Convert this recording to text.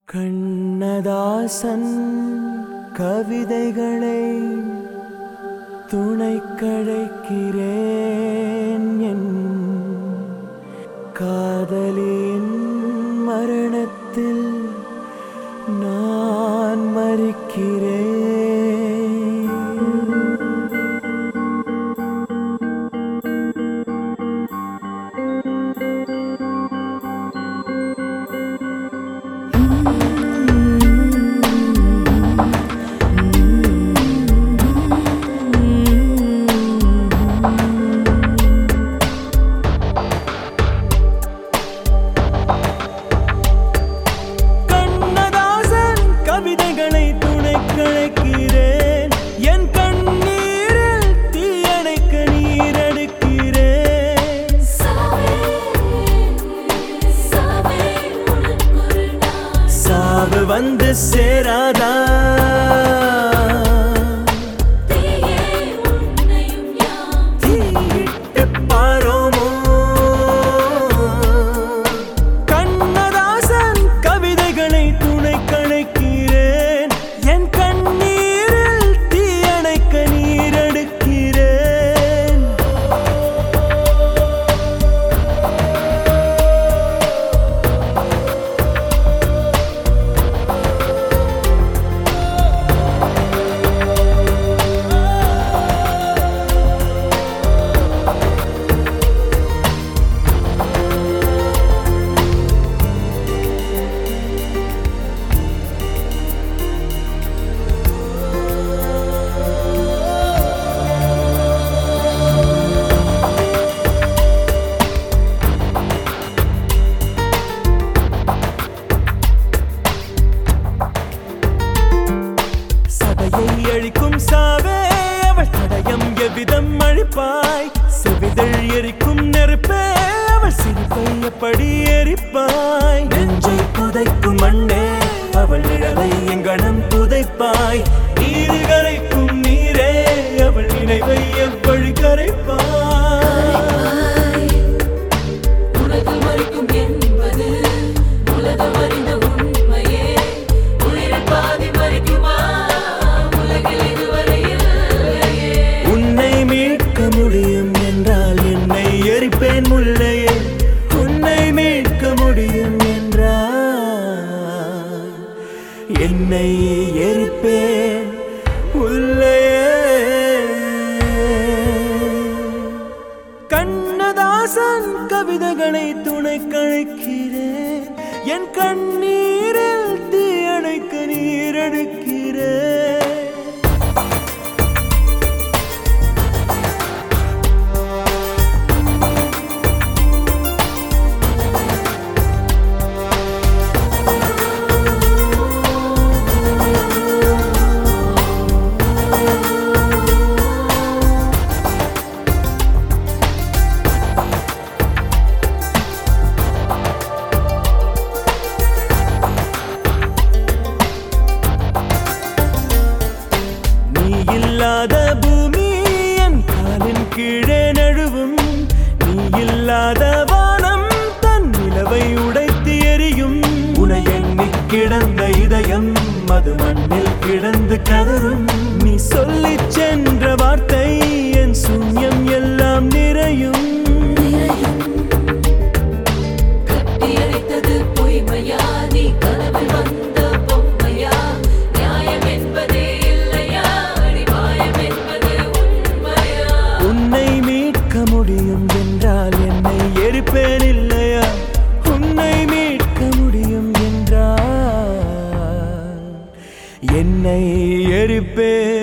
கண்ணதாசன் கவிதைகளை துணை கழைக்கிறேன் என் காதலின் மரணத்தில் நான் மறிக்கிறேன் கண்ணதாசன் கவிதைகளை துணை கழைக்கிறேன் என் கண்ணீரில் தீயணைக்க நீரெடுக்கிறேன் சாவு வந்து சேராதா தீயிட்டு பாரோமோ கண்ணதாசன் கவிதைகளை துணை கழைக்கிறேன் என் கண்ணீரில் தீயணைக்க நீரெடுக்கிறேன் சதையை அழிக்கும் சாவே அவள் தடயம் எவ்விதம் அழிப்பாய் செவிதழ் எரிக்கும் நெருப்பே அவள் சிரிப்பை எப்படி எரிப்பாய் நெஞ்சை புதைக்கும் மண்ணே அவள் நிழலை எங்கனம் புதைப்பாய் நீரு கரைக்கும் நீரே அவள் நினைவை எவ்வழி கரைப்பாய் உலகு மறிக்கும் என்பது உலகம் அறிந்த உண்மையே உயிரில் பாதி மறிக்குமா உலகில் இதுவரை இல்லையே உன்னை மீட்க முடியும் என்றால் என்னை எரிப்பேன் முல்லையே உன்னை மீட்க முடியும் என்றால் என்னை எரிப்பேன் உள்ளையே கண்ணதாசன் கவிதைகளை துணை கழைக்கிறேன் என் கண்ணீரில் தீயணைக்க நீரெடுக்கிறேன் நீ இல்லாத பூமி என் காலின் கீழே நழுவும் நீ இல்லாத வானம் தன் நிலவை உடைத்து எரியும் உனை எண்ணி கிடந்த இதயம் அது மண்ணில் கிடந்து கதறும் நீ சொல்லிச் சென்ற வார்த்தை என் சூன்யம் எல்லாம் நிறையும் கட்டியடைத்தது பொய்மையா நீ கனவில் வந்த பொம்மையா நியாயம் என்பதே இல்லையா அடிமாயம் என்பது உண்மையா உன்னை மீட்க முடியும் என்றால் என்னை எரிப்பேன் இல்லையா உன்னை மீட்க முடியும் என்றால் என்னை எரிப்பேன்